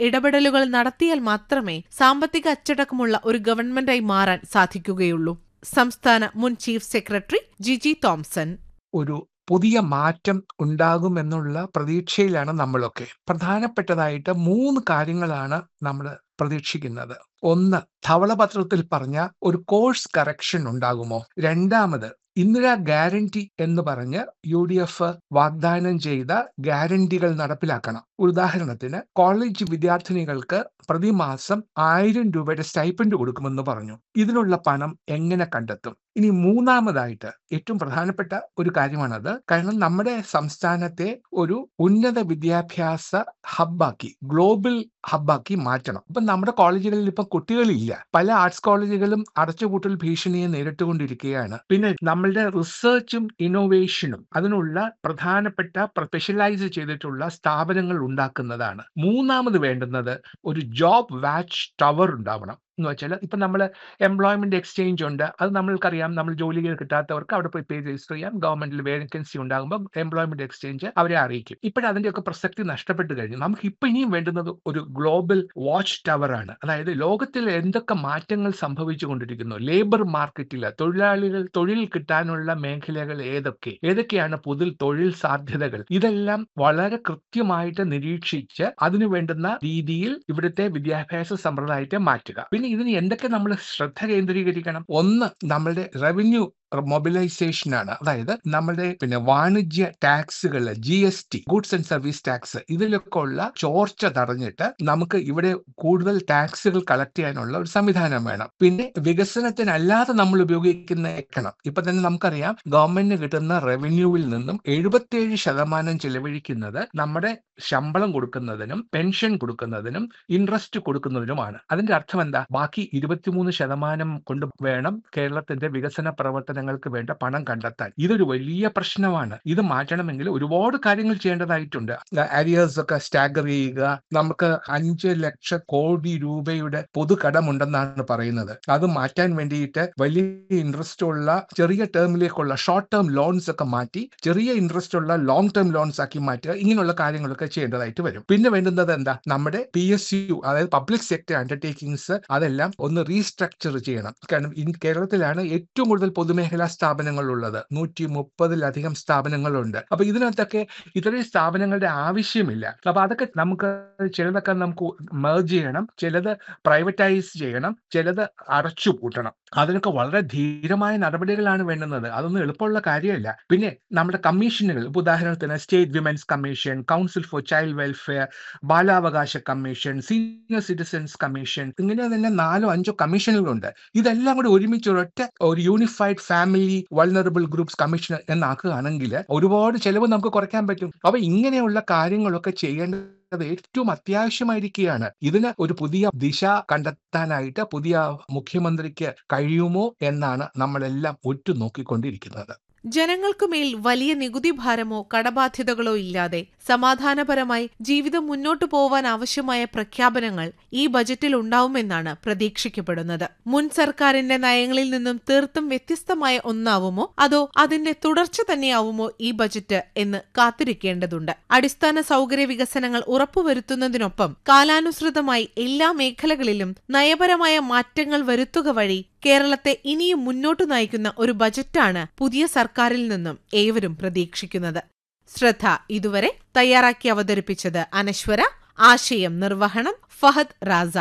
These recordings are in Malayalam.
ഇടപെടലുകൾ നടത്തിയാൽ മാത്രമേ സാമ്പത്തിക അച്ചടക്കമുള്ള ഒരു ഗവൺമെന്റായി മാറാൻ സാധിക്കുകയുള്ളൂ സംസ്ഥാന മുൻ ചീഫ് സെക്രട്ടറി ജിജി തോംസൺ ഒരു പുതിയ മാറ്റം ഉണ്ടാകുമെന്നുള്ള പ്രതീക്ഷയിലാണ് നമ്മളൊക്കെ പ്രധാനപ്പെട്ടതായിട്ട് മൂന്ന് കാര്യങ്ങളാണ് നമ്മൾ പ്രതീക്ഷിക്കുന്നത് ഒന്ന് ധവളപത്രത്തിൽ പറഞ്ഞ ഒരു കോഴ്സ് കറക്ഷൻ ഉണ്ടാകുമോ രണ്ടാമത് ഇന്ദിരാ ഗ്യാരണ്ടി എന്ന് പറഞ്ഞ് യു ഡി എഫ് വാഗ്ദാനം ചെയ്ത ഗ്യാരണ്ടികൾ നടപ്പിലാക്കണം ഉദാഹരണത്തിന് കോളേജ് വിദ്യാർത്ഥിനികൾക്ക് പ്രതിമാസം ആയിരം രൂപയുടെ സ്റ്റൈപ്പൻഡ് കൊടുക്കുമെന്ന് പറഞ്ഞു ഇതിനുള്ള പണം എങ്ങനെ കണ്ടെത്തും ഇനി മൂന്നാമതായിട്ട് ഏറ്റവും പ്രധാനപ്പെട്ട ഒരു കാര്യമാണത് കാരണം നമ്മുടെ സംസ്ഥാനത്തെ ഒരു ഉന്നത വിദ്യാഭ്യാസ ഹബ്ബാക്കി ഗ്ലോബൽ ഹബ്ബാക്കി മാറ്റണം ഇപ്പം നമ്മുടെ കോളേജുകളിൽ ഇപ്പം കുട്ടികളില്ല പല ആർട്സ് കോളേജുകളും അടച്ചുപൂട്ടൽ ഭീഷണിയെ നേരിട്ടുകൊണ്ടിരിക്കുകയാണ് പിന്നെ നമ്മളുടെ റിസർച്ചും ഇന്നോവേഷനും അതിനുള്ള പ്രധാനപ്പെട്ട സ്പെഷ്യലൈസ് ചെയ്തിട്ടുള്ള സ്ഥാപനങ്ങൾ ഉണ്ടാക്കുന്നതാണ് മൂന്നാമത് വേണ്ടുന്നത് ഒരു ജോബ് വാച്ച് ടവർ ഉണ്ടാവണം എന്ന് വെച്ചാൽ ഇപ്പം നമ്മൾ എംപ്ലോയ്മെന്റ് എക്സ്ചേഞ്ച് ഉണ്ട് അത് നമ്മൾക്കറിയാം നമ്മൾ ജോലികൾ കിട്ടാത്തവർക്ക് അവിടെ പോയി പേ രജിസ്റ്റർ ചെയ്യാം ഗവൺമെന്റിൽ വേക്കൻസി ഉണ്ടാകുമ്പോൾ എംപ്ലോയ്മെന്റ് എക്സ്ചേഞ്ച് അവരെ അറിയിക്കും ഇപ്പോഴും അതിന്റെയൊക്കെ പ്രസക്തി നഷ്ടപ്പെട്ട് കഴിഞ്ഞു നമുക്ക് ഇപ്പം ഇനിയും വേണ്ടുന്നത് ഒരു ഗ്ലോബൽ വാച്ച് ടവർ ആണ് അതായത് ലോകത്തിൽ എന്തൊക്കെ മാറ്റങ്ങൾ സംഭവിച്ചു കൊണ്ടിരിക്കുന്നു ലേബർ മാർക്കറ്റിൽ തൊഴിലാളികൾ തൊഴിൽ കിട്ടാനുള്ള മേഖലകൾ ഏതൊക്കെ ഏതൊക്കെയാണ് പുതിയ തൊഴിൽ സാധ്യതകൾ ഇതെല്ലാം വളരെ കൃത്യമായിട്ട് നിരീക്ഷിച്ച് അതിനു വേണ്ടുന്ന രീതിയിൽ ഇവിടുത്തെ വിദ്യാഭ്യാസ സമ്പ്രദായത്തെ മാറ്റുക പിന്നെ ഇതിന് എന്തൊക്കെ നമ്മൾ ശ്രദ്ധ കേന്ദ്രീകരിക്കണം ഒന്ന് നമ്മളുടെ റവന്യൂ മൊബിലൈസേഷൻ ആണ് അതായത് നമ്മുടെ പിന്നെ വാണിജ്യ ടാക്സുകൾ G S T goods and service tax ഇതിലൊക്കെ ഉള്ള ചോർച്ച തടഞ്ഞിട്ട് നമുക്ക് ഇവിടെ കൂടുതൽ ടാക്സുകൾ കളക്ട് ചെയ്യാനുള്ള ഒരു സംവിധാനം വേണം പിന്നെ വികസനത്തിനല്ലാതെ നമ്മൾ ഉപയോഗിക്കുന്ന എക്കണം ഇപ്പൊ തന്നെ നമുക്കറിയാം ഗവൺമെന്റിന് കിട്ടുന്ന റവന്യൂവിൽ നിന്നും എഴുപത്തിയേഴ് ശതമാനം ചെലവഴിക്കുന്നത് നമ്മുടെ ശമ്പളം കൊടുക്കുന്നതിനും പെൻഷൻ കൊടുക്കുന്നതിനും ഇൻട്രസ്റ്റ് കൊടുക്കുന്നതിനുമാണ് അതിന്റെ അർത്ഥം എന്താ ബാക്കി ഇരുപത്തിമൂന്ന് ശതമാനം കൊണ്ട് വേണം കേരളത്തിന്റെ വികസന പ്രവർത്തനങ്ങൾക്ക് വേണ്ട പണം കണ്ടെത്താൻ ഇതൊരു വലിയ പ്രശ്നമാണ് ഇത് മാറ്റണമെങ്കിൽ ഒരുപാട് കാര്യങ്ങൾ ചെയ്യേണ്ടതായിട്ടുണ്ട് അരിയേഴ്സ് ഒക്കെ സ്റ്റാഗർ ചെയ്യുക നമുക്ക് അഞ്ച് ലക്ഷം കോടി രൂപയുടെ പൊതുകടമുണ്ടെന്നാണ് പറയുന്നത് അത് മാറ്റാൻ വേണ്ടിയിട്ട് വലിയ ഇൻട്രസ്റ്റ് ഉള്ള ചെറിയ ടേമിലേക്കുള്ള ഷോർട്ട് ടേം ലോൺസ് ഒക്കെ മാറ്റി ചെറിയ ഇൻട്രസ്റ്റ് ഉള്ള ലോങ് ടേം ലോൺസ് ആക്കി മാറ്റുക ഇങ്ങനെയുള്ള കാര്യങ്ങളൊക്കെ ചെയ്യേണ്ടതായിട്ട് വരും പിന്നെ വേണ്ടുന്നത് എന്താ നമ്മുടെ പി എസ് യു അതായത് പബ്ലിക് സെക്ടർ അണ്ടർടേക്കിങ്സ് അതെല്ലാം ഒന്ന് റീസ്ട്രക്ചർ ചെയ്യണം കാരണം ഇൻ കേരളത്തിലാണ് ഏറ്റവും കൂടുതൽ പൊതുമേഖലാ സ്ഥാപനങ്ങൾ ഉള്ളത് നൂറ്റി മുപ്പതിലധികം സ്ഥാപനങ്ങളുണ്ട് അപ്പൊ ഇതിനകത്തൊക്കെ ഇത്രയും സ്ഥാപനങ്ങളുടെ ആവശ്യമില്ല അപ്പൊ അതൊക്കെ നമുക്ക് ചിലതൊക്കെ നമുക്ക് മേർജ് ചെയ്യണം ചിലത് പ്രൈവറ്റൈസ് ചെയ്യണം ചിലത് അടച്ചു പൂട്ടണം അതിനൊക്കെ വളരെ ധീരമായ നടപടികളാണ് വേണ്ടുന്നത് അതൊന്നും എളുപ്പമുള്ള കാര്യമല്ല പിന്നെ നമ്മുടെ കമ്മീഷനുകൾ ഇപ്പൊ ഉദാഹരണത്തിന് state women's commission council for child welfare ബാലാവകാശ കമ്മീഷൻ സീനിയർ സിറ്റിസൺസ് കമ്മീഷൻ ഇങ്ങനെ തന്നെ നാലോ അഞ്ചോ കമ്മീഷനുകളുണ്ട് ഇതെല്ലാം കൂടി ഒരുമിച്ച് ഒരൊറ്റ ഒരു unified family vulnerable groups commission എന്നാക്കുകയാണെങ്കിൽ ഒരുപാട് ചെലവ് നമുക്ക് കുറയ്ക്കാൻ പറ്റും അപ്പൊ ഇങ്ങനെയുള്ള കാര്യങ്ങളൊക്കെ ചെയ്യേണ്ടത് ഏറ്റവും അത്യാവശ്യമായിരിക്കുകയാണ് ഇതിന് ഒരു പുതിയ ദിശ കണ്ടെത്താനായിട്ട് പുതിയ മുഖ്യമന്ത്രിക്ക് കഴിയുമോ എന്നാണ് നമ്മളെല്ലാം ഉറ്റുനോക്കിക്കൊണ്ടിരിക്കുന്നത് ജനങ്ങൾക്കുമേൽ വലിയ നികുതി ഭാരമോ കടബാധ്യതകളോ ഇല്ലാതെ സമാധാനപരമായി ജീവിതം മുന്നോട്ടു പോവാൻ ആവശ്യമായ പ്രഖ്യാപനങ്ങൾ ഈ ബജറ്റിൽ ഉണ്ടാവുമെന്നാണ് പ്രതീക്ഷിക്കപ്പെടുന്നത് മുൻ സർക്കാരിന്റെ നയങ്ങളിൽ നിന്നും തീർത്തും വ്യത്യസ്തമായ ഒന്നാവുമോ അതോ അതിന്റെ തുടർച്ച തന്നെയാവുമോ ഈ ബജറ്റ് എന്ന് കാത്തിരിക്കേണ്ടതുണ്ട് അടിസ്ഥാന സൗകര്യ വികസനങ്ങൾ ഉറപ്പുവരുത്തുന്നതിനൊപ്പം കാലാനുസൃതമായി എല്ലാ മേഖലകളിലും നയപരമായ മാറ്റങ്ങൾ വരുത്തുക വഴി കേരളത്തെ ഇനിയും മുന്നോട്ടു നയിക്കുന്ന ഒരു ബജറ്റാണ് പുതിയ സർക്കാരിൽ നിന്നും ഏവരും പ്രതീക്ഷിക്കുന്നത് ശ്രദ്ധ ഇതുവരെ തയ്യാറാക്കി അവതരിപ്പിച്ചത് അനശ്വര ആശയം നിർവഹണം ഫഹദ് റാസ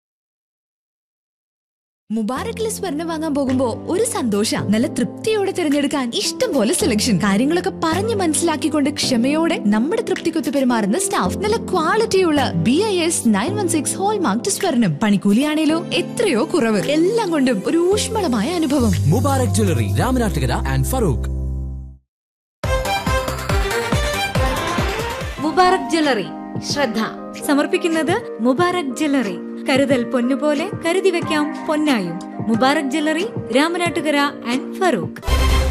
മുബാറക്കിലെ സ്വർണം വാങ്ങാൻ പോകുമ്പോ ഒരു സന്തോഷ നല്ല തൃപ്തിയോടെ തിരഞ്ഞെടുക്കാൻ ഇഷ്ടം പോലെ സെലക്ഷൻ കാര്യങ്ങളൊക്കെ പറഞ്ഞു മനസ്സിലാക്കിക്കൊണ്ട് ക്ഷമയോടെ നമ്മുടെ തൃപ്തിക്കൊത്ത് പെരുമാറുന്ന സ്റ്റാഫ് നല്ല ക്വാളിറ്റിയുള്ള B I S nine one six hallmark സ്വർണം പണിക്കൂലിയാണേലോ എത്രയോ കുറവ് എല്ലാം കൊണ്ടും ഒരു ഊഷ്മളമായ അനുഭവം Mubarak jewellery Ramanattukara and Farook Mubarak jewellery ശ്രദ്ധ സമർപ്പിക്കുന്നത് മുബാറക് ജ്വല്ലറി കരുതൽ പൊന്നുപോലെ കരുതി വെക്കാം പൊന്നായും മുബാറക് ജ്വല്ലറി രാമനാട്ടുകര ആൻഡ് ഫറൂഖ്